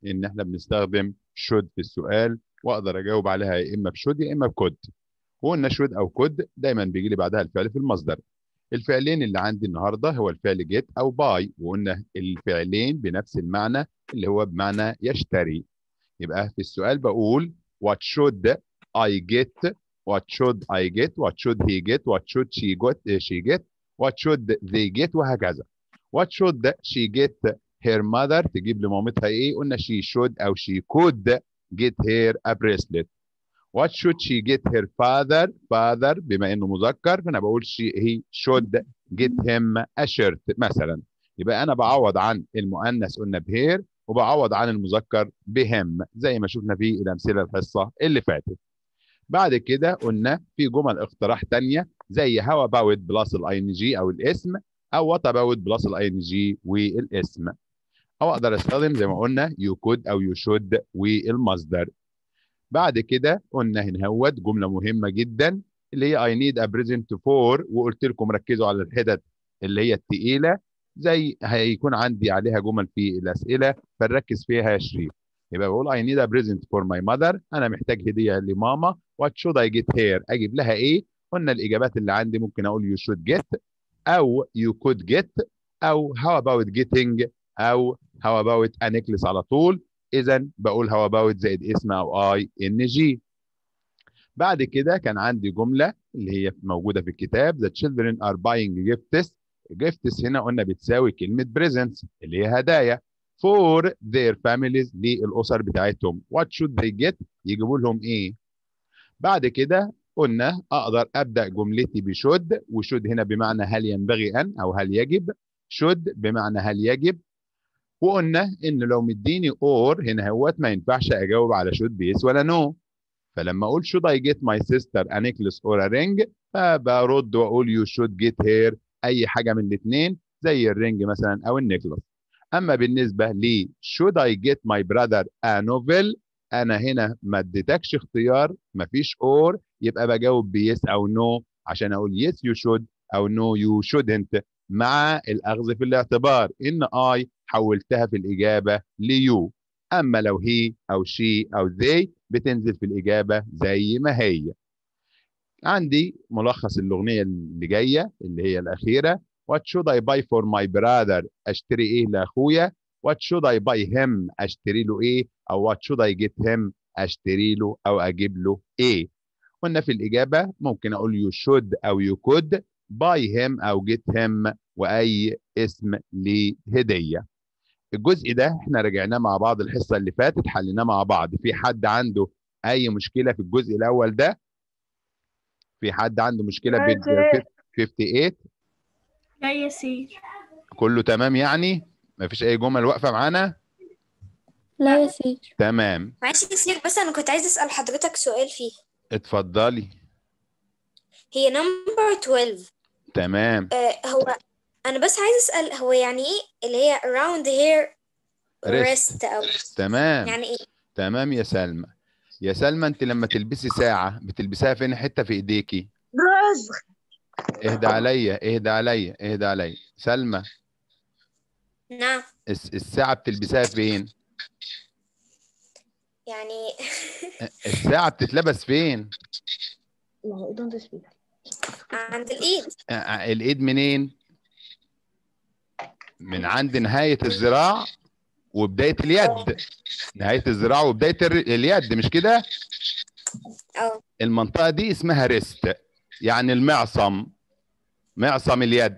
ان احنا بنستخدم should في السؤال واقدر اجاوب عليها يا اما بشود يا اما بكود وقلنا should او could دايما بيجي لي بعدها الفعل في المصدر الفعلين اللي عندي النهارده هو الفعل get او buy وقلنا الفعلين بنفس المعنى اللي هو بمعنى يشتري يبقى في السؤال بقول what should I get what should I get what should he get what should she get she get what should they get وهكذا what should she get her mother تجيب لمامتها ايه قلنا she should او she could get her a bracelet what should she get her father father بما انه مذكر فانا بقول she he should get him a shirt مثلا يبقى انا بعوض عن المؤنث قلنا بهير وبعوض عن المذكر بهم زي ما شفنا في الامثله الحصه اللي فاتت بعد كده قلنا في جمل اقتراح تانية زي how about بلس الاي ان جي او الاسم او what about بلس الاي ان جي والاسم او اقدر استخدم زي ما قلنا you could او you should والمصدر بعد كده قلنا هنا هوت جمله مهمه جدا اللي هي I need a present for وقلت لكم ركزوا على الحتت اللي هي الثقيله زي هيكون عندي عليها جمل في الاسئله فنركز فيها يا شريف يبقى بقول I need a present for my mother انا محتاج هديه لماما what should I get here اجيب لها ايه قلنا الاجابات اللي عندي ممكن اقول you should get او you could get او how about getting او how about a necklace على طول اذا بقول how about زائد اسم او اي ان جي بعد كده كان عندي جمله اللي هي موجوده في الكتاب the children are buying gifts gifts هنا قلنا بتساوي كلمه presents اللي هي هدايا for their families للاسر بتاعتهم what should they get يجيبوا لهم ايه بعد كده قلنا اقدر ابدا جملتي بشود وشود هنا بمعنى هل ينبغي ان او هل يجب شود بمعنى هل يجب وقلنا ان لو مديني اور هنا هوت ما ينفعش اجاوب على شود بيس ولا نو no. فلما اقول should I get my sister a necklace or a ring فبرد واقول you should get her اي حاجه من الاثنين زي الرينج مثلا او النيكلس اما بالنسبه ل should I get my brother a novel انا هنا ما اديتكش اختيار ما فيش اور يبقى بجاوب بيس او نو no عشان اقول yes you should او no you shouldn't مع الاخذ في الاعتبار ان I حولتها في الاجابه ليو اما لو هي او شي او they بتنزل في الاجابه زي ما هي عندي ملخص الاغنيه اللي جايه اللي هي الاخيره what should I buy for my brother اشتري ايه لاخويا what should I buy him اشتري له ايه او what should I get him اشتري له او اجيب له ايه قلنا في الاجابه ممكن اقول you should او you could buy him او get him واي اسم لهديه الجزء ده احنا راجعناه مع بعض الحصه اللي فاتت حليناه مع بعض في حد عنده اي مشكله في الجزء الاول ده في حد عنده مشكله بال 58 لا يا سير كله تمام يعني مفيش اي جمل واقفه معانا لا يا سير تمام معلش يا سير بس انا كنت عايز اسال حضرتك سؤال فيه اتفضلي هي نمبر 12 تمام آه هو انا بس عايز اسال هو يعني ايه اللي هي around here Rest. rest او تمام يعني ايه تمام يا سلمى يا سلمى انت لما تلبسي ساعه بتلبسيها فين حته في ايديكي رزق اهدى عليا اهدى عليا اهدى عليا سلمى نعم الس- الساعه بتلبسها فين يعني الساعه بتتلبس فين عند الايد آه، آه، الايد منين من عند نهايه الذراع وبدايه اليد نهايه الذراع وبدايه الر- اليد مش كده اه المنطقه دي اسمها ريست يعني المعصم معصم اليد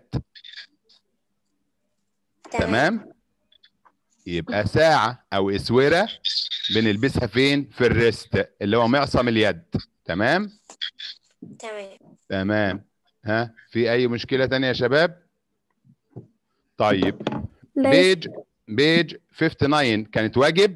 تمام يبقى ساعه او اسوره بنلبسها فين في الريست اللي هو معصم اليد تمام تمام تمام ها في اي مشكله تانية يا شباب طيب لا يا بيج بيج 59 كانت واجب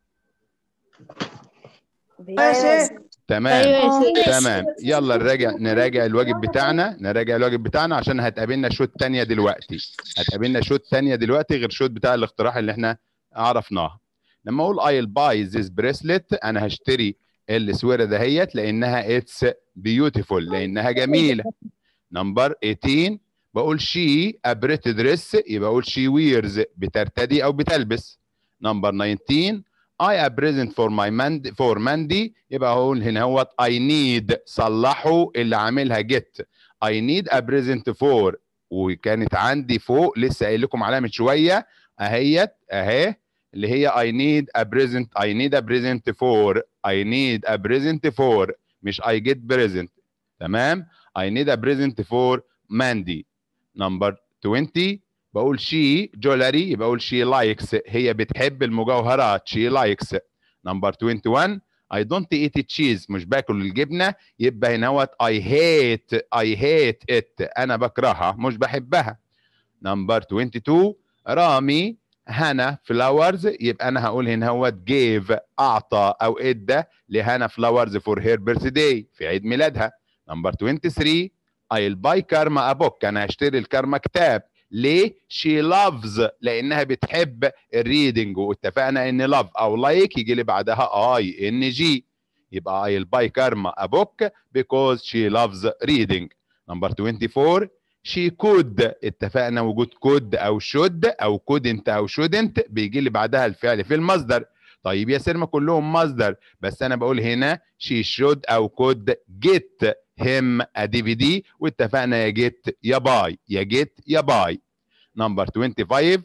تمام أيوة يا سير. تمام يلا نراجع نراجع الواجب بتاعنا نراجع الواجب بتاعنا عشان هتقابلنا شوت تانية دلوقتي هتقابلنا شوت تانية دلوقتي غير شوت بتاع الاقتراح اللي احنا عرفناها لما اقول I'll buy this bracelet انا هشتري السويرة دهيت لانها اتس بيوتيفول لانها جميلة نمبر 18 بقول she a pretty dress يبقى اقول she wears بترتدي او بتلبس نمبر 19 I am present for my Mandy for Mandy يبقى هقول هنا هو I need صلحوا اللي عاملها get I need a present for وكانت عندي فوق لسه قايل لكم عليها من شويه اهيت اهي اللي هي I need a present I need a present for I need a present for مش I get present تمام I need a present for Mandy number 20 بقول she jewelry يبقى اقول she likes هي بتحب المجوهرات she likes number 21 I don't eat cheese مش باكل الجبنه يبقى هنا هوت I hate I hate it انا بكرهها مش بحبها number 22 رامي هنا فلاورز يبقى انا هقول هنا هوت gave اعطى او ادى لهنا فلاورز فور هير بيرثداي في عيد ميلادها نمبر 23 I'll buy كارما a book انا هشتري الكارما كتاب ليه؟ she loves لانها بتحب الريدنج واتفقنا ان love او like يجي لي بعدها اي ان جي يبقى I'll buy كارما a book because she loves reading نمبر 24 she could اتفقنا وجود could او should او couldn't او shouldn't بيجي لي بعدها الفعل في المصدر طيب يا سلمى كلهم مصدر بس انا بقول هنا she should او could get him a DVD واتفقنا يا get يا باي يا get يا باي نمبر 25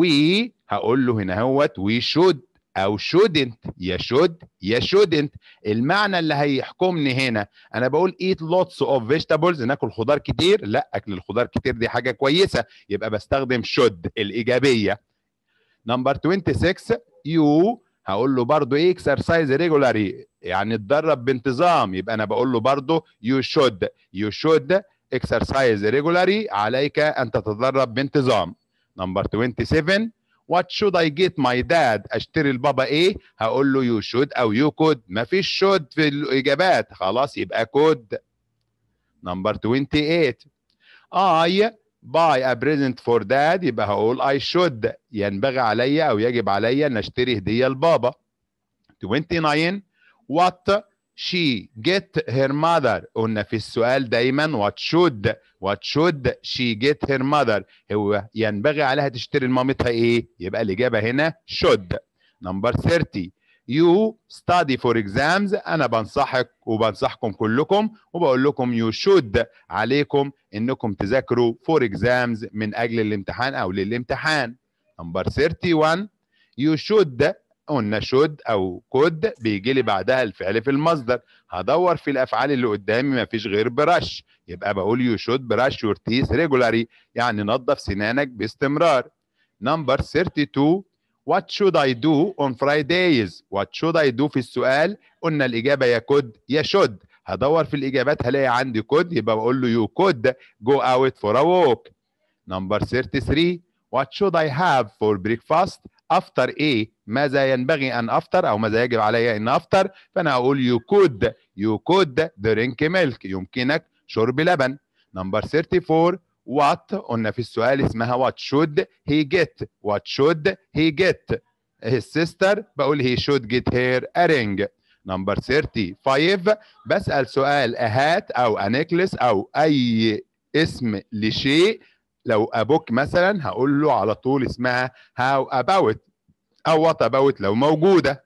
we هقول له هنا هوت we should او shouldn't يا should يا shouldn't المعنى اللي هيحكمني هنا انا بقول eat lots of vegetables ناكل خضار كتير لا اكل الخضار كتير دي حاجه كويسه يبقى بستخدم should الايجابيه نمبر 26 you هقول له برضو ايه exercise regularly يعني اتدرب بانتظام يبقى انا بقول له برضو you should you should exercise regularly عليك ان تتدرب بانتظام نمبر 27 what should I get my dad اشتري البابا ايه هقول له you should او you could مفيش should في الاجابات خلاص يبقى could نمبر 28 I buy a present for dad يبقى هقول I should ينبغي عليا او يجب عليا ان اشتري هديه لبابا 29 what she get her mother قلنا في السؤال دايما what should what should she get her mother هو ينبغي عليها تشتري لمامتها ايه يبقى الاجابه هنا should number 30 you study for exams انا بنصحك وبنصحكم كلكم وبقول لكم you should عليكم انكم تذاكروا for exams من اجل الامتحان او للامتحان number 31 you should قلنا should او could بيجي لي بعدها الفعل في المصدر هدور في الافعال اللي قدامي ما فيش غير برش يبقى بقول you should brush your teeth regularly يعني نظف سنانك باستمرار number 32 what should I do on Fridays what should I do في السؤال قلنا الإجابة يا could يا should هدور في الإجابات هلاقي عندي could يبقى بقول له you could go out for a walk number 33 what should I have for breakfast after ايه ماذا ينبغي ان افطر او ماذا يجب علي ان افطر فانا اقول you could you could drink milk يمكنك شرب لبن نمبر 34 what قلنا في السؤال اسمها what should he get what should he get his sister بقول he should get her a ring نمبر 35 بسأل سؤال a hat او a necklace او اي اسم لشيء لو ابوك مثلا هقول له على طول اسمها how about او what about لو موجوده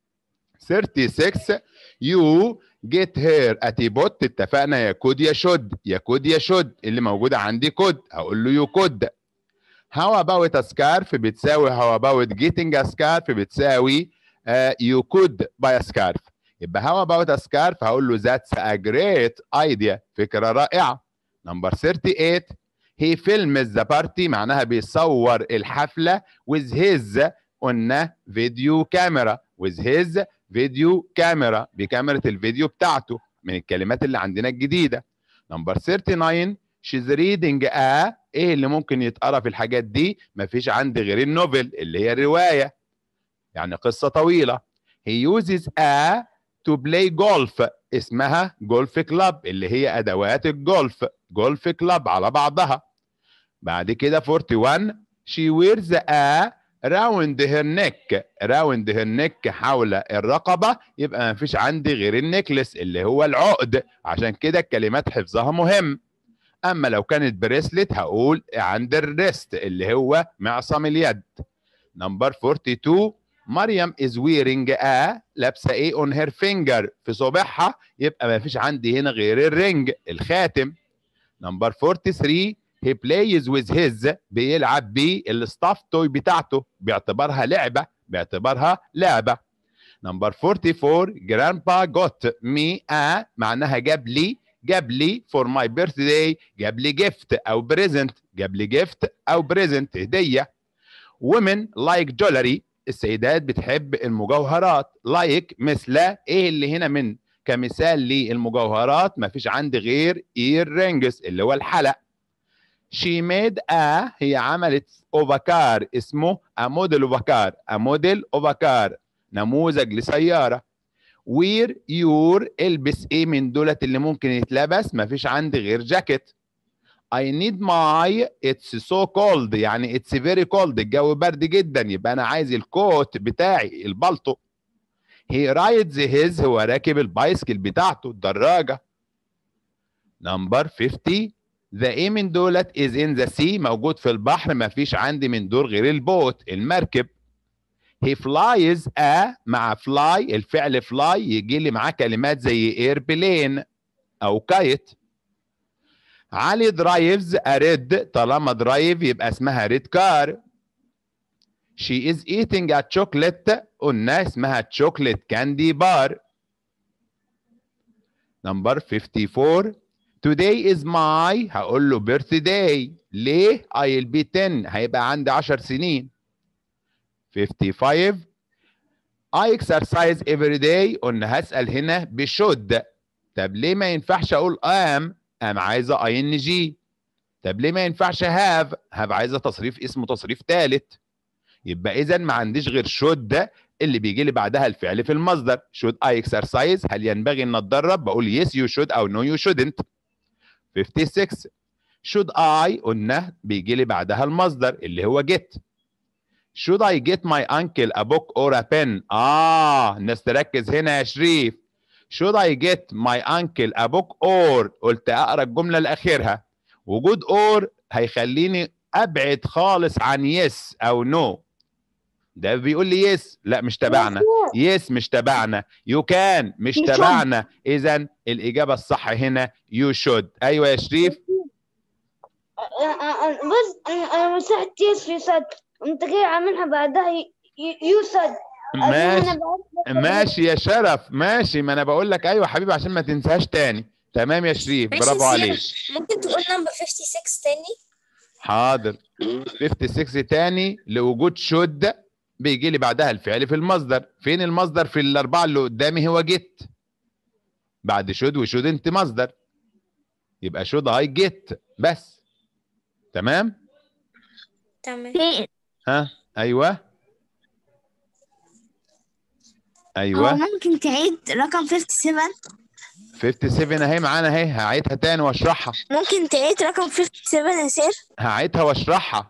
36 you get her a teapot اتفقنا يا كود يا شود يا كود يا شود اللي موجوده عندي كود هقول له you could how about a scarf بتساوي how about getting a scarf بتساوي uh, you could buy a scarf يبقى how about a scarf هقول له that's a great idea فكره رائعه نمبر 38 he films the party معناها بيصور الحفله with his قلنا فيديو كاميرا with his فيديو كاميرا بكاميرا الفيديو بتاعته من الكلمات اللي عندنا الجديده نمبر 39 she's reading a ايه اللي ممكن يتقرا في الحاجات دي مفيش عندي غير النوفل اللي هي الروايه يعني قصه طويله he uses a to play golf اسمها جولف كلاب اللي هي ادوات الجولف جولف كلاب على بعضها بعد كده 41 she wears a راوند هير نيك راوند هير نيك حول الرقبه يبقى ما فيش عندي غير النكلس اللي هو العقد عشان كده الكلمات حفظها مهم اما لو كانت بريسلت هقول عند الريست اللي هو معصم اليد نمبر 42 مريم is wearing a لابسه ايه on her finger في صباعها يبقى ما فيش عندي هنا غير الرنج الخاتم نمبر 43 he plays with his بيلعب بالستاف توي بتاعته باعتبارها لعبه باعتبارها لعبه نمبر 44 grandpa got me a معناها جاب لي جاب لي for my birthday جاب لي gift او present جاب لي gift او present هديه women like jewelry السيدات بتحب المجوهرات like مثل ايه اللي هنا من كمثال للمجوهرات ما فيش عندي غير ear rings اللي هو الحلق she made a هي عملت اوفاكار اسمه a model اوفاكار a model اوفاكار نموذج لسيارة wear your البس ايه من دولت اللي ممكن يتلبس ما فيش عندي غير جاكيت I need my it's so cold يعني it's very cold الجو برد جدا يبقى انا عايز الكوت بتاعي البلطو he rides his هو راكب البايسكل بتاعته الدراجة نمبر 50 the ايه من دولت is in the sea موجود في البحر ما فيش عندي من دول غير البوت المركب he flies a مع fly الفعل fly يجي لي معاه كلمات زي airplane او كايت علي درايفز اريد طالما درايف يبقى اسمها ريد كار she is eating a chocolate قلنا اسمها chocolate candy bar number 54 today is my هقول له birthday ليه I'll be 10 هيبقى عندي 10 سنين 55 I exercise every day قلنا هسأل هنا بشود طب ليه ما ينفعش اقول am am عايزه اي ان جي طب ليه ما ينفعش هاف هاف عايزه تصريف اسمه تصريف ثالث يبقى اذا ما عنديش غير شود ده اللي بيجي لي بعدها الفعل في المصدر should I exercise هل ينبغي ان اتدرب بقول yes you should او no you shouldn't 56 should I قلنا بيجي لي بعدها المصدر اللي هو get should I get my uncle a book or a pen اه الناس تركز هنا يا شريف should I get my uncle a book or قلت اقرا الجمله لاخرها وجود or هيخليني ابعد خالص عن yes او no ده بيقول لي yes لا مش تبعنا yes مش تبعنا you can مش You should. تبعنا اذا الاجابه الصح هنا you should ايوه يا شريف بس انا مسحت يس يسد انت كده عاملها بعدها يوسد ماشي ماشي يا شرف ماشي ما انا بقول لك ايوه حبيبي عشان ما تنساش تاني تمام يا شريف ماشي برافو يا عليك سير. ممكن تقول نمبر 56 تاني حاضر 56 تاني لوجود شود بيجي لي بعدها الفعل في المصدر فين المصدر في الاربعه اللي قدامي هو جيت بعد شود وشود انت مصدر يبقى شود اي جيت بس تمام تمام فين ها ايوه هو ايوه ممكن تعيد رقم 57 57 اهي معانا اهي هعيدها تاني واشرحها ممكن تعيد رقم 57 يا سير هعيدها واشرحها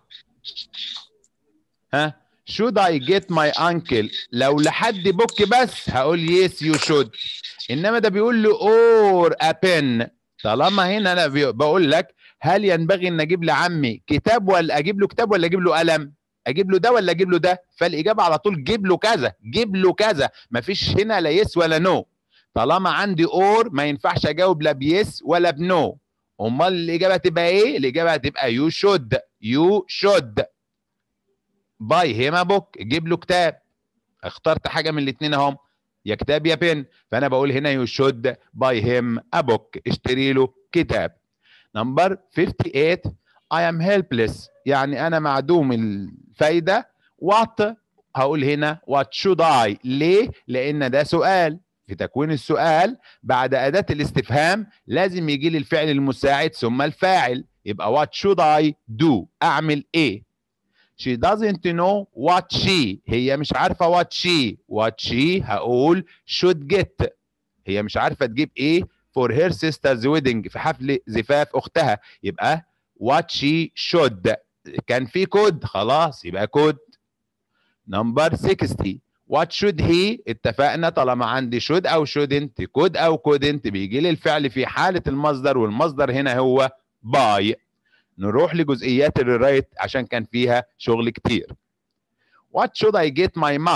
ها should I get my uncle لو لحد بوك بس هقول yes you should انما ده بيقول لي or a pen طالما هنا انا بي- بقول لك هل ينبغي ان اجيب لعمي كتاب ولا اجيب له كتاب ولا اجيب له قلم اجيب له ده ولا اجيب له ده فالاجابه على طول جيب له كذا جيب له كذا مفيش هنا لا يس ولا نو طالما عندي اور ما ينفعش اجاوب لا بيس ولا بنو امال الاجابه تبقى ايه الاجابه هتبقى يو شود يو شود باي هيما بوك جيب له كتاب اخترت حاجه من الاثنين اهم يا كتاب يا بن فانا بقول هنا يو شود باي هيم ابوك اشتري له كتاب نمبر 58 I am helpless يعني انا معدوم الفايده what هقول هنا what should I ليه لان ده سؤال في تكوين السؤال بعد اداه الاستفهام لازم يجي لي الفعل المساعد ثم الفاعل يبقى what should I do اعمل ايه she doesn't know what she هي مش عارفه what she what she هقول should get هي مش عارفه تجيب ايه for her sister's wedding في حفل زفاف اختها يبقى what she should كان في كود خلاص يبقى كود نمبر 60 what should he اتفقنا طالما عندي should او shouldn't كود او couldn't بيجي لي الفعل في حاله المصدر والمصدر هنا هو by نروح لجزئيات الرايت عشان كان فيها شغل كتير what should I get my mom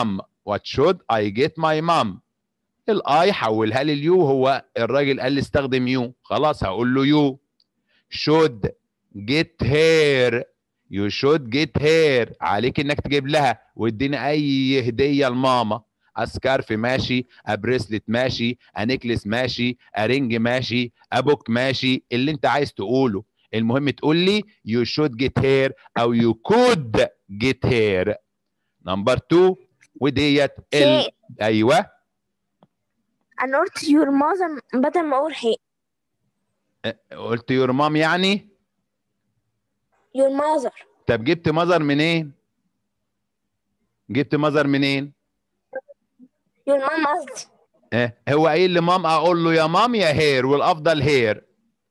what should I get my mom الاي حولها لي اليو هو الراجل قال لي استخدم يو خلاص هقول له يو should get her you should get her عليك انك تجيب لها واديني اي هديه لماما اسكارف ماشي ابريسلت ماشي انكلس ماشي ارنج ماشي ابوك ماشي اللي انت عايز تقوله المهم تقول لي you should get her او you could get her نمبر 2 وديت ال هي ايوه انا قلت your mother بدل ما اقول هي قلت يور مام يعني your mother طب جبت مظهر منين جبت مظهر منين your mom قصدي اه هو قايل لي مام اقول له يا مام يا هير والافضل هير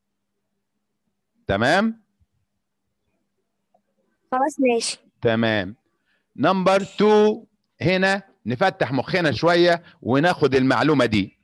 تمام خلاص ماشي تمام نمبر 2 هنا نفتح مخنا شويه وناخد المعلومه دي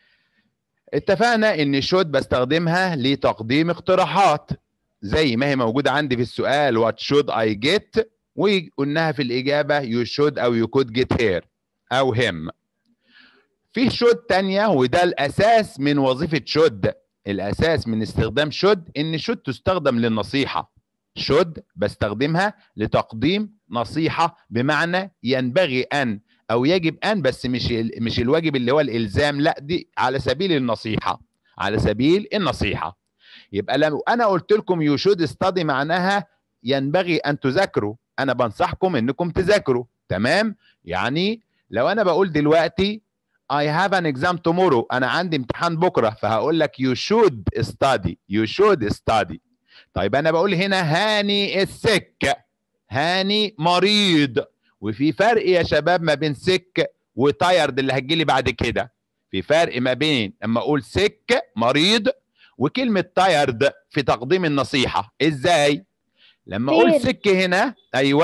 اتفقنا ان شود بستخدمها لتقديم اقتراحات زي ما هي موجوده عندي في السؤال وات شود اي جيت وقلناها في الاجابه يو شود او يو كود جيت هير او هم في شود تانية وده الاساس من وظيفه شود الاساس من استخدام شود ان شود تستخدم للنصيحه شود بستخدمها لتقديم نصيحه بمعنى ينبغي ان او يجب ان بس مش ال- مش الواجب اللي هو الالزام لا دي على سبيل النصيحه على سبيل النصيحه يبقى لو انا قلت لكم يو شود ستادي معناها ينبغي ان تذاكروا انا بنصحكم انكم تذاكروا تمام يعني لو انا بقول دلوقتي I have an exam tomorrow انا عندي امتحان بكره فهقول لك you should study you should study طيب انا بقول هنا هاني السك هاني مريض وفي فرق يا شباب ما بين سك وتايرد اللي هتجيلي بعد كده في فرق ما بين اما اقول سك مريض وكلمه تايرد في تقديم النصيحه ازاي لما اقول خير. سك هنا ايوه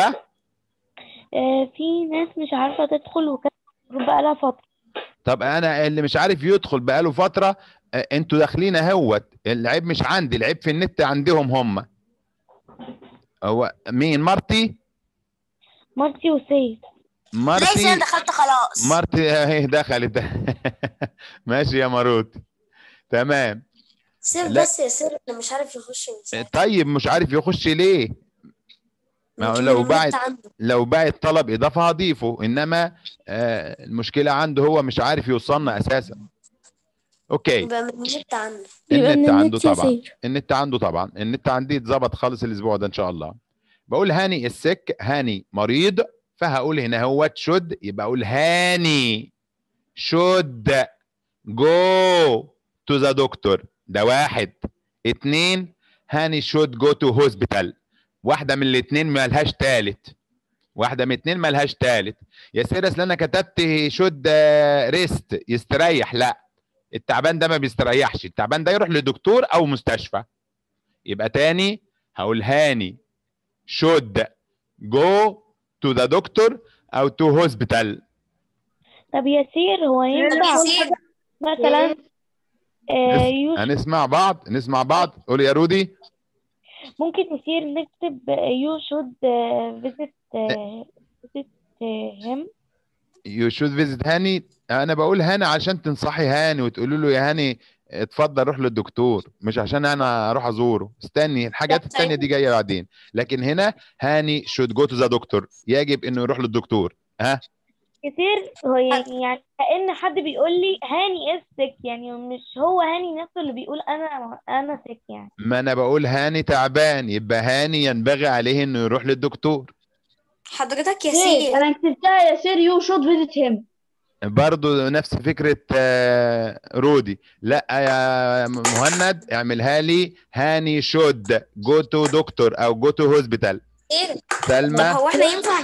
آه في ناس مش عارفة تدخل وكانت بقى لها فترة طب انا اللي مش عارف يدخل بقاله فتره آه، انتوا داخلين اهوت العيب مش عندي العيب في النت عندهم هم هو مين مارتي مارتي وسيد ليش مارتي انا دخلت خلاص مارتي اهي دخلت ماشي يا ماروت تمام سير لا. بس يا سير انا مش عارف يخش من ساعة. طيب مش عارف يخش ليه ما هو يمكن لو النت بعت عنده. لو بعت طلب اضافه هضيفه انما آه المشكله عنده هو مش عارف يوصلنا اساسا اوكي يبقى من النت عنده يبقى النت من عنده النت طبعا يسير النت عنده طبعا النت عندي اتظبط خالص الاسبوع ده ان شاء الله بقول هاني السك هاني مريض فهقول هنا هو شود يبقى اقول هاني شود جو تو ذا دكتور ده واحد اتنين هاني شود جو تو هوسبيتال واحده من الاتنين مالهاش تالت واحده من اتنين مالهاش تالت يا سير اصل انا كتبت شود ريست يستريح لا التعبان ده ما بيستريحش التعبان ده يروح لدكتور او مستشفى يبقى تاني هقول هاني should go to the doctor او to hospital طب يسير هو ينفع يسير. مثلا آه نس- يوش هنسمع بعض نسمع بعض قول يا رودي ممكن يسير نكتب يو شود فيزيت فيزيت هيم you should visit هاني انا بقول هاني عشان تنصحي هاني وتقولي له يا هاني اتفضل روح للدكتور مش عشان انا اروح ازوره استني الحاجات لا، التانية دي جايه بعدين لكن هنا هاني should go to the doctor يجب انه يروح للدكتور ها يسير هو يعني يعني كأن حد بيقول لي هاني اسك يعني مش هو هاني نفسه اللي بيقول انا انا سك يعني ما انا بقول هاني تعبان يبقى هاني ينبغي عليه انه يروح للدكتور حضرتك يا سير سير انا كتبتها يا سير يو شود فيزيت هيم برضو نفس فكرة آه، رودي لا يا مهند اعملها لي هاني شود جو تو دكتور او جو تو هوسبيتال سير طب سلمى هو احنا ينفع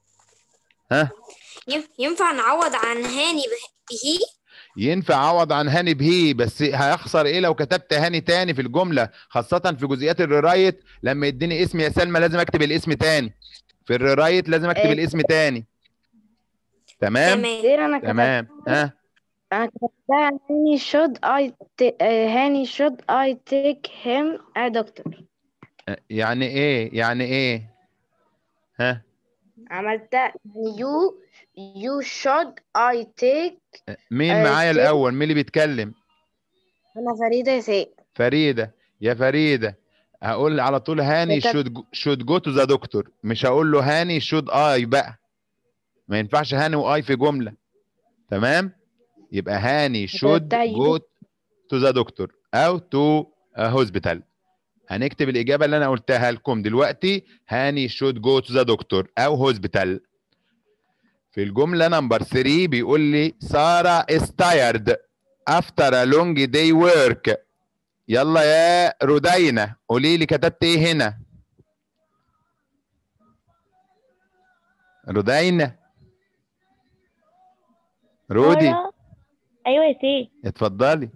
ها؟ ين- ينفع نعوض عن هاني به- بهي ينفع اعوض عن هاني بهي بس هيخسر ايه لو كتبت هاني تاني في الجملة خاصة في جزئيات الريرايت لما يديني اسم يا سلمى لازم اكتب الاسم تاني في الريرايت لازم اكتب إيه. الاسم تاني تمام تمام سير انا كتبت تمام ها انا كتبتها هاني شود اي هاني شود اي تيك هيم ا دكتور يعني ايه يعني ايه ها عملتها يو you should I take مين آه، معايا سيف. الاول مين اللي بيتكلم أنا فريدة يا سيد فريده يا فريده هقول على طول هاني كتب- should should go to the doctor مش هقول له هاني should I بقى ما ينفعش هاني واي في جمله تمام يبقى هاني should كتبتها go to the doctor او to a hospital هنكتب الاجابه اللي انا قلتها لكم دلوقتي هاني should go to the doctor او hospital في الجمله نمبر 3 بيقول لي ساره is tired after a long day work يلا يا رودينا قولي لي كتبت ايه هنا رودينا رودي سارة أيوة يا سي اتفضلي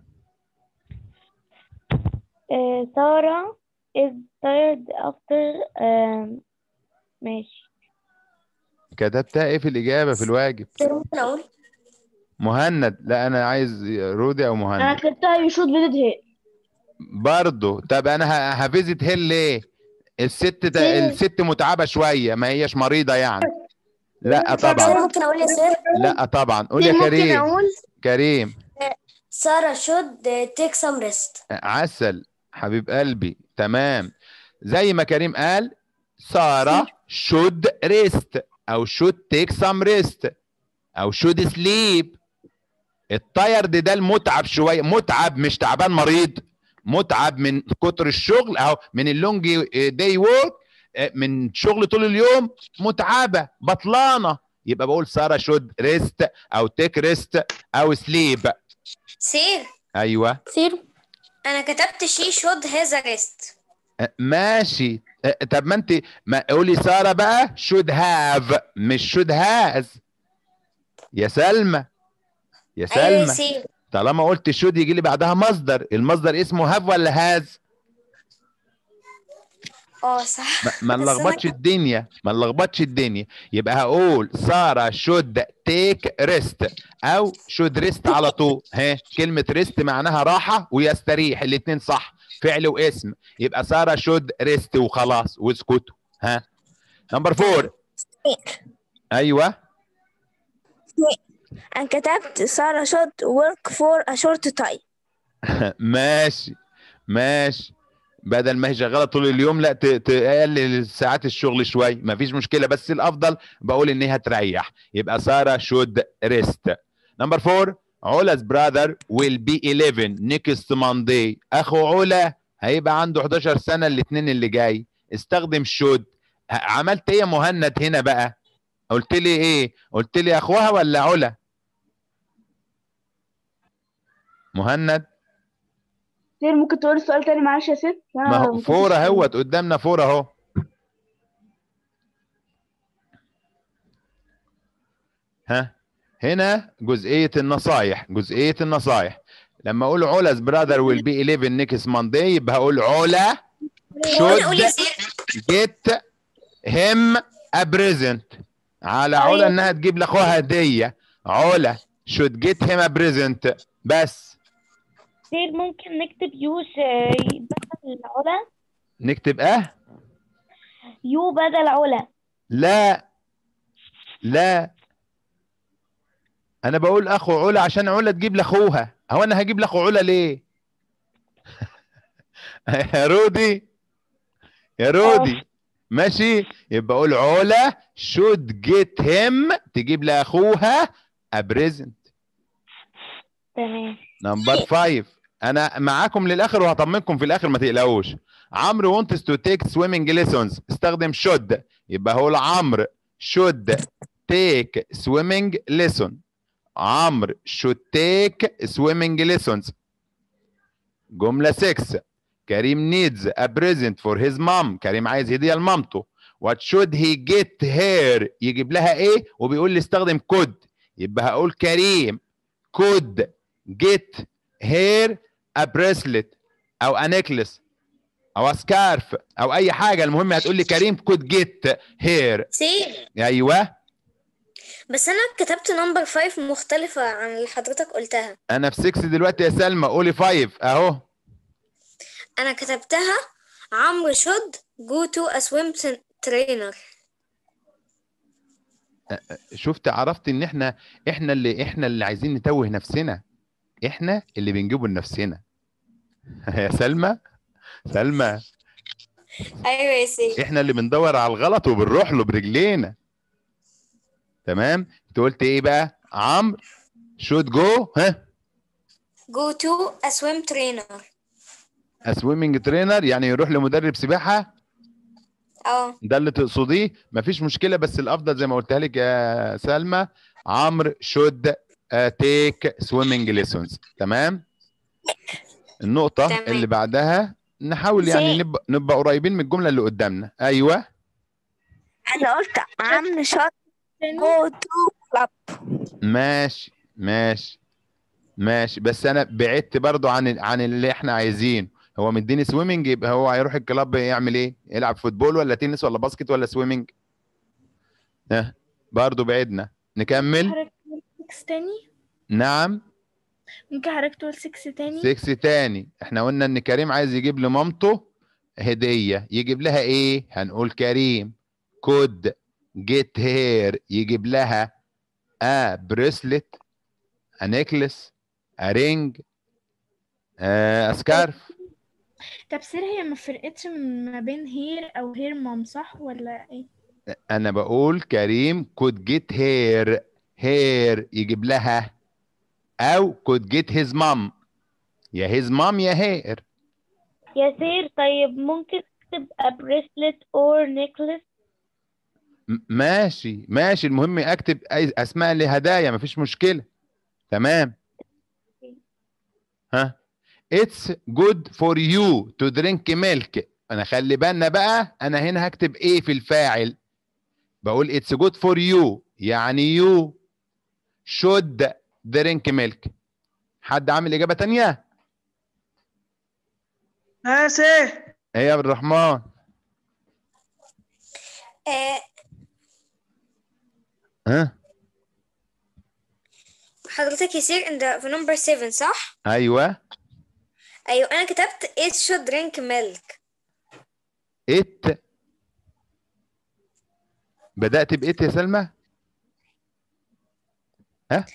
آه، سارة is tired after آم، ماشي كتبتها ايه في الاجابه في الواجب سير ممكن اقول مهند لا انا عايز رودي او انا مهند كتبتها يو شود فيزيت هير برضه طب انا ه- هفيزت هيل ليه الست ده سير. الست متعبه شويه ما هيش مريضه يعني لا سير طبعا ممكن اقول يا سير لا طبعا قول يا ممكن كريم أقول كريم سارة should take some rest عسل حبيب قلبي تمام زي ما كريم قال سارة should rest أو should take some rest أو should sleep التايرد ده المتعب شوية متعب مش تعبان مريض متعب من كتر الشغل أو من اللونج داي وورك من شغل طول اليوم متعبة بطلانة يبقى بقول سارة should rest أو take rest أو sleep سير أيوه سير انا كتبت she should has a rest أه، ماشي أه، طب ما انت ما قولي ساره بقى should have مش should has يا سلمى يا ايوه يا سلمى سير طالما قلت should يجي لي بعدها مصدر المصدر اسمه have ولا has اه صح ما- ما بس أنا نلخبطش الدنيا ما نلخبطش الدنيا يبقى هقول ساره should take rest او should rest على طول ها كلمه rest معناها راحه ويستريح الاثنين صح فعل واسم يبقى ساره should rest وخلاص واسكتوا ها نمبر فور ايوه أنا كتبت سارة should work for a short time ماشي ماشي بدل ما هي شغاله طول اليوم لا ت- تقلل ساعات الشغل شويه مفيش مشكله بس الافضل بقول ان هي تريح يبقى ساره شود ريست نمبر فور علا's brother will be 11 next Monday اخو علا هيبقى عنده 11 سنه الاثنين اللي جاي استخدم شود عملت ايه يا مهند هنا بقى قلت لي ايه قلت لي اخوها ولا علا مهند سير ممكن تقول السؤال تاني معلش يا سير أنا ما هو كنتش فور فاهم. اهوت قدامنا فور اهو ها هنا جزئيه النصايح جزئيه النصايح لما اقول علا's brother will be 11 next Monday يبقى هقول علا وانا اقول يا should سير get him a present على علا أيوة. انها تجيب لاخوها هديه علا should get him a present بس سير ممكن نكتب يوش بدل علا نكتب اه يو بدل علا لا لا انا بقول اخو علا عشان علا تجيب لاخوها هو انا هجيب لاخو علا ليه يا رودي يا رودي ماشي يبقى اقول علا should get him تجيب لاخوها a present تمام نمبر 5 انا معاكم للاخر وهطمنكم في الاخر ما تقلقوش عمرو wants to take swimming lessons استخدم should يبقى هقول عمرو should take swimming lesson عمرو should take swimming lessons جملة 6 كريم needs a present for his mom كريم عايز هدية لمامته what should he get her يجيب لها ايه وبيقول لي استخدم could يبقى هقول كريم could get her a bracelet او a necklace او a scarf او اي حاجه المهم هتقول لي كريم could get her سير ايوه بس انا كتبت نمبر 5 مختلفة عن اللي حضرتك قلتها انا في 6 دلوقتي يا سلمى قولي 5 اهو انا كتبتها عمرو should go to a swim trainer شفت عرفت ان احنا احنا اللي احنا اللي عايزين نتوه نفسنا احنا اللي بنجيبه لنفسنا يا سلمى سلمى ايوه يا سيف احنا اللي بندور على الغلط وبنروح له برجلينا تمام انت قلت ايه بقى عمرو شوت جو ها go to a swim trainer سويمنج ترينر يعني يروح لمدرب سباحه اه ده اللي تقصديه مفيش مشكله بس الافضل زي ما قلتها لك يا سلمى عمرو شود تيك سويمنج ليسونز تمام النقطه تمام. اللي بعدها نحاول يعني زي- نبقى, نبقى قريبين من الجمله اللي قدامنا ايوه انا قلت عم شاط جو تو كلاب ماشي ماشي ماشي بس انا بعدت برضو عن عن اللي احنا عايزينه هو مديني سويمنج يبقى هو هيروح الكلاب يعمل ايه يلعب فوتبول ولا تنس ولا باسكت ولا سويمنج ها برضو بعدنا نكمل حضرتك تقول 6 تاني نعم ممكن حضرتك تقول 6 تاني 6 تاني احنا قلنا ان كريم عايز يجيب لمامته هدية يجيب لها ايه هنقول كريم كود جيت هير يجيب لها ا بريسلت ا نيكلس ا رينج ا سكارف طب سير هي ما فرقتش من ما بين هير او هير مام صح ولا ايه انا بقول كريم كود جيت هير هير يجيب لها او كود جيت هيز مام يا هيز مام يا هير يا سير طيب ممكن تبقى بريسلت اور نيكلس م- ماشي ماشي المهم اكتب أي اسماء لهدايا مفيش مشكله تمام ها it's good for you to drink milk انا خلي بالنا بقى انا هنا هكتب ايه في الفاعل بقول it's good for you يعني you should drink milk حد عامل اجابه تانية ها سيف ايه يا عبد الرحمن آه ها حضرتك يصير عند في نمبر 7 صح؟ ايوه ايوه انا كتبت it should drink milk it بدأت بإت يا سلمى أنا-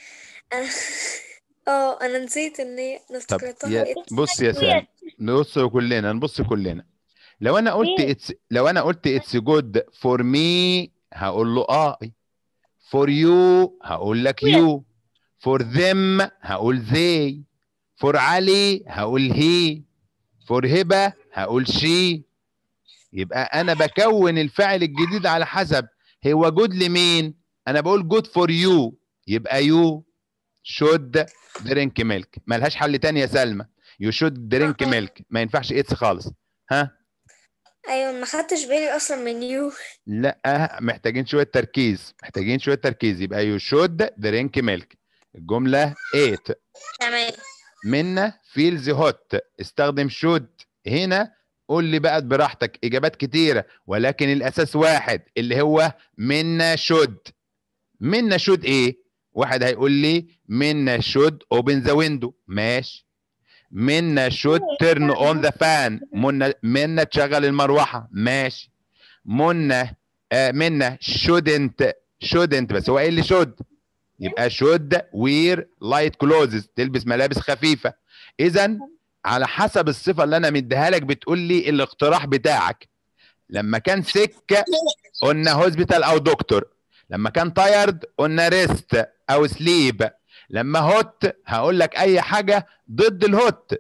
اه انا نسيت ان هي طب افتكرتها يا it. بص يا سلمى نبص كلنا نبص كلنا لو انا قلت إيه؟ اتس لو انا قلت اتس جود فور مي هقول له اه فور يو هقول لك يو فور ذم هقول ذي فور علي هقول هي فور هبه هقول شي يبقى انا بكون الفعل الجديد على حسب هو جود لمين انا بقول جود فور يو يبقى يو شود درينك ميلك ملهاش حل تاني يا سلمى يو شود درينك آه. ميلك ما ينفعش اتس خالص ها ايوه ما خدتش بالي اصلا من يو لا محتاجين شويه تركيز محتاجين شويه تركيز يبقى يو شود درينك ميلك الجمله 8 تمام منا فيلز هوت استخدم شود هنا قول لي بقى براحتك اجابات كتيره ولكن الاساس واحد اللي هو منا شود منا شود ايه واحد هيقول لي منا شود اوبن ذا ويندو ماشي منا شود تيرن اون ذا فان منا منا تشغل المروحه ماشي منا آه منا شودنت شودنت بس هو ايه اللي شود يبقى شود وير لايت كلوزز تلبس ملابس خفيفه اذا على حسب الصفه اللي انا مديها لك بتقول لي الاقتراح بتاعك لما كان سك قلنا هوسبيتال او دكتور لما كان تايرد قلنا ريست او سليب لما هوت هقول لك اي حاجه ضد الهوت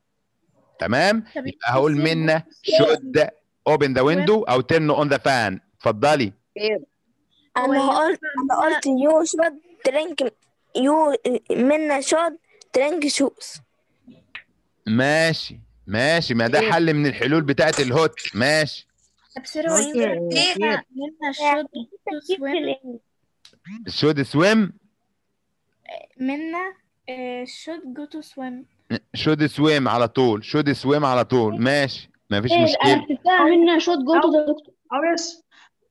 تمام طب يبقى هقول إزاي منا شود اوبن ذا ويندو او تيرن اون ذا فان اتفضلي هو انا قلت ينفع انا قلت يو شود درينك يو منا شود درينك شوز ماشي ماشي ما ده حل من الحلول بتاعت الهوت ماشي طب سير هو ينفع منا شود سويم شود سويم منا شود جو تو سويم شود سويم على طول شود سويم على طول ماشي ما فيش انا مشكله كتبتها منا شوت جو تو ذا دكتور عاوز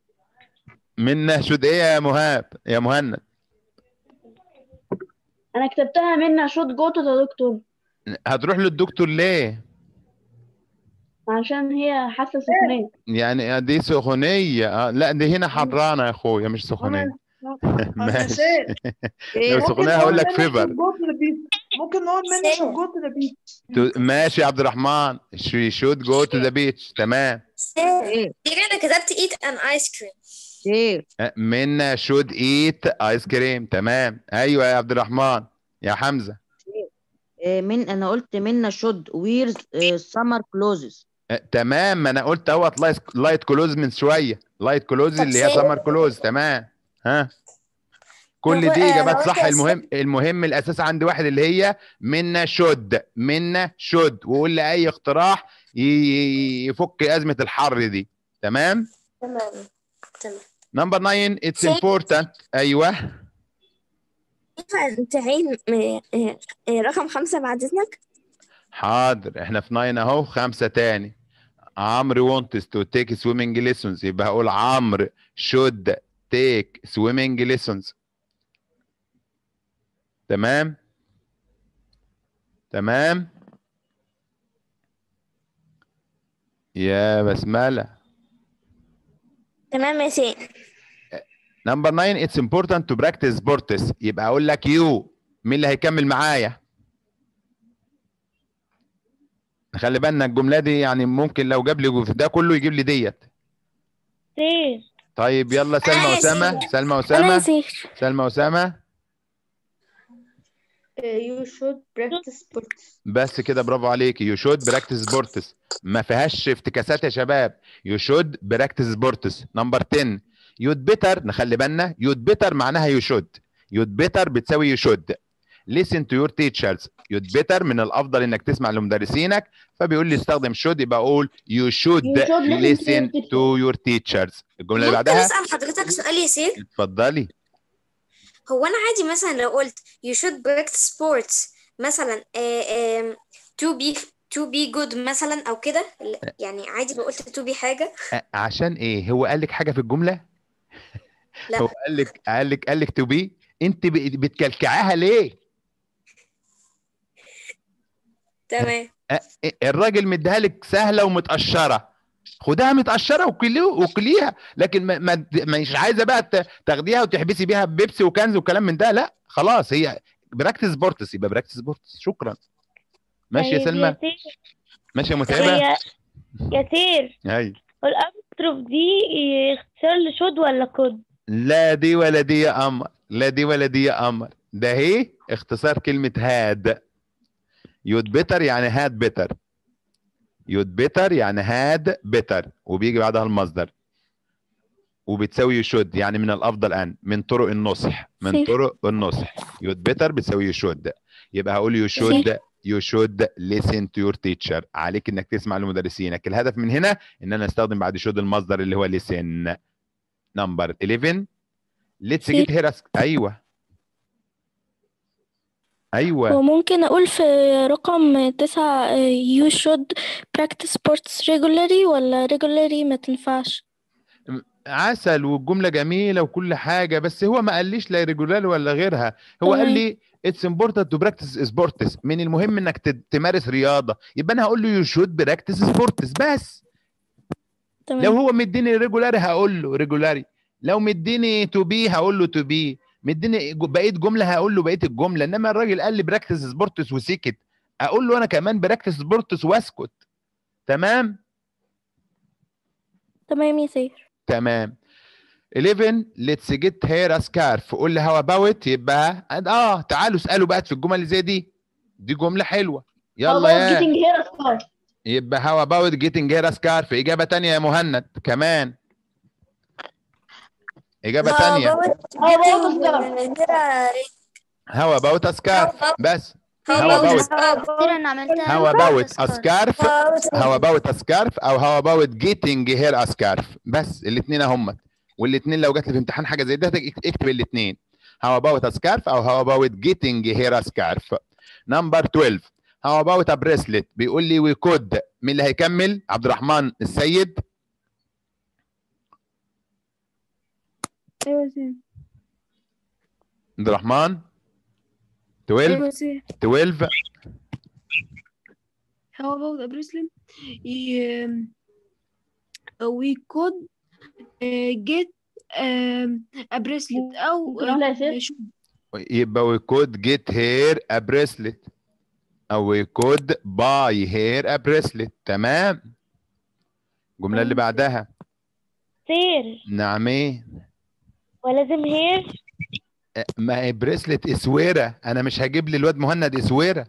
منا شود ايه يا مهاب يا مهند انا كتبتها منا شوت جو تو ذا دكتور هتروح للدكتور ليه عشان هي حاسه سخونيه يعني دي سخونيه آه لا دي هنا حرانه يا اخويا مش سخونيه ماشي إيه، لو سخنها هقول لك فيفر ممكن نقول منه شو جو تو ذا بيتش ماشي يا عبد الرحمن she should go to the beach تمام إيه دي انا كتبت eat an ice cream إيه منا should eat ice cream تمام ايوه يا عبد الرحمن يا حمزه إيه، من انا قلت منا شود ويرز سمر كلوزز أه، تمام ما انا قلت اهوت لايت لايت كلوز من شويه لايت كلوز اللي هي طب سمر كلوز تمام ها كل طب، دي آه، اجابات لو صح أنت المهم المهم الاساس عندي واحد اللي هي منا شود منا شود وقول لي اي اقتراح ي- ي- يفك ازمه الحر دي تمام تمام تمام نمبر 9 اتس شيء. امبورتنت ايوه ينفع تعيد م- م- رقم خمسة بعد إذنك؟ حاضر احنا في 9 اهو خمسه تاني عمرو wants to take swimming lessons يبقى هقول عمرو should take swimming lessons تمام تمام يا بسملة تمام يا سين نمبر 9 it's important to practice sports يبقى اقول لك يو مين اللي هيكمل معايا خلي بالنا الجمله دي يعني ممكن لو جاب لي في ده كله يجيب لي ديت سير طيب يلا سلمى أنا يا وسامة سلمى أنا يا وسامة سين سلمى وسامة you should practice sports بس كده برافو عليك يو شود براكتس سبورتس ما فيهاش افتكاسات يا شباب يو شود براكتس سبورتس نمبر 10 يود بيتر نخلي بالنا يود بيتر معناها يو شود يود بيتر بتساوي يو شود listen to your teachers يود بيتر من الافضل انك تسمع لمدرسينك فبيقول لي استخدم should يبقى اقول you should You should listen listen to your to your teachers الجمله اللي ممكن بعدها اسال حضرتك سؤال يسير اتفضلي هو انا عادي مثلا لو قلت you should practice sports مثلا آه، آم، to be to be good مثلا او كده لا، يعني عادي لو قلت to be حاجه أ- عشان ايه هو قال لك حاجه في الجمله لا. هو قال لك قال لك قال لك تو بي انت ب- بتكلكعاها ليه تمام أ- الراجل مديها لك سهله ومتقشره خدها متقشره وكليه وكليها لكن ما ما مش عايزه بقى ت- تاخديها وتحبسي بيها بيبسي وكنز وكلام من ده لا خلاص هي براكتس سبورتس يبقى براكتس سبورتس شكرا ماشي يا طيب سلمى ياسير ماشي يا متعبه هي ياسير هاي الأبستروف دي اختصار لشود ولا كود لا دي ولا دي يا قمر لا دي ولا دي يا قمر ده هي اختصار كلمة هاد يود بيتر يعني هاد بيتر يود بيتر يعني هاد بيتر وبيجي بعدها المصدر وبتساوي يشد يعني من الافضل ان من طرق النصح من صحيح. طرق النصح يود بيتر بتساوي يشد يبقى هقول يشد you should listen to your teacher عليك انك تسمع لمدرسينك الهدف من هنا ان انا استخدم بعد should المصدر اللي هو listen نمبر 11 let's سي. get here ايوه ايوه وممكن أقول في رقم تسعة آه، you should practice sports regularly ولا regularly ما تنفعش عسل والجمله جميله وكل حاجه بس هو ما قاليش لا ريجولار ولا غيرها هو قال تمام. لي اتس امبورتنت تو براكتس سبورتس من المهم انك ت- تمارس رياضه يبقى انا هقول له يو شود براكتس سبورتس بس تمام لو هو مديني ريجولاري هقول له ريجولاري لو مديني تو بي هقول له تو بي مديني جو- بقيه جمله هقول له بقيه الجمله انما الراجل قال لي براكتس سبورتس وسكت اقول له انا كمان براكتس سبورتس واسكت تمام تمام يا سير تمام 11 let's get here a scarf قول لي how about يبقى اه تعالوا اسالوا بقى في الجمل اللي زي دي دي جمله حلوه يلا How about يا getting hair scarf يبقى how about getting here a scarf اجابه تانية يا مهند كمان اجابه تانية how about a scarf بس how about انا عملتها how about a scarf how about a scarf او how about getting here a scarf بس الاثنين هم والاثنين لو جات لي في امتحان حاجه زي ده اكت- اكتب الاثنين how about a scarf او how about getting here a scarf number 12 how about a bracelet بيقول لي we could مين اللي هيكمل عبد الرحمن السيد ايوه سير عبد الرحمن 12 ايوه سير 12 How about a bracelet? Um, uh, we could uh, get بريسلت او ممكن اقولها يا سيف شو يبقى we could get her a bracelet او we could buy her a bracelet تمام الجملة اللي بعدها سير نعم ايه ولازم هير أه، ما هي بريسلت اسويرة انا مش هجيب لي الواد مهند اسويرة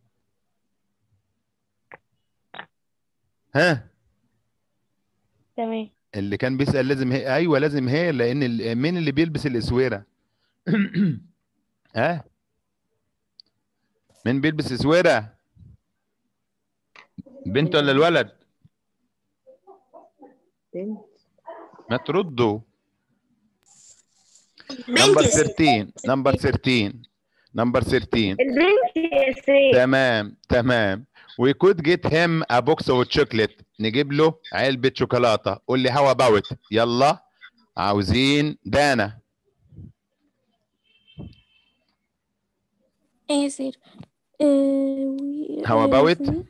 ها تمام اللي كان بيسأل لازم هي ايوه لازم هي لان ال- مين اللي بيلبس الاسويرة ها مين بيلبس اسويرة بنت ولا الولد بنت ما تردوا بنت نمبر يا سيف 13 نمبر 13 نمبر 13 البنت يا سيف تمام تمام we could get him a box of chocolate نجيب له علبة شوكولاتة قول لي how about يلا عاوزين دانا ايه يا سير آه، we- how آه، about لازم-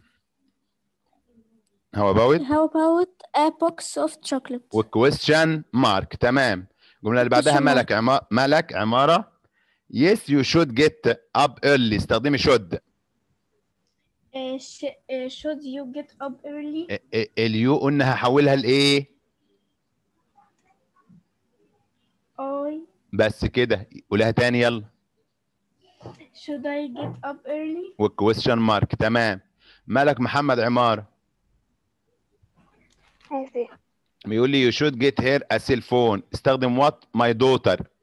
how about how about a box of chocolate وquestion mark تمام الجملة اللي بعدها Question mark. ملك عما... ملك عمارة yes you should get up early استخدمي should آه، ش- آه، should you get up early ال- ال- اليو قلنا هحولها لايه I بس كده قولها تاني يلا should I get up early والكويستشن مارك تمام ملك محمد عمارة يا سيف بيقول لي you should get her a cell phone استخدم what my daughter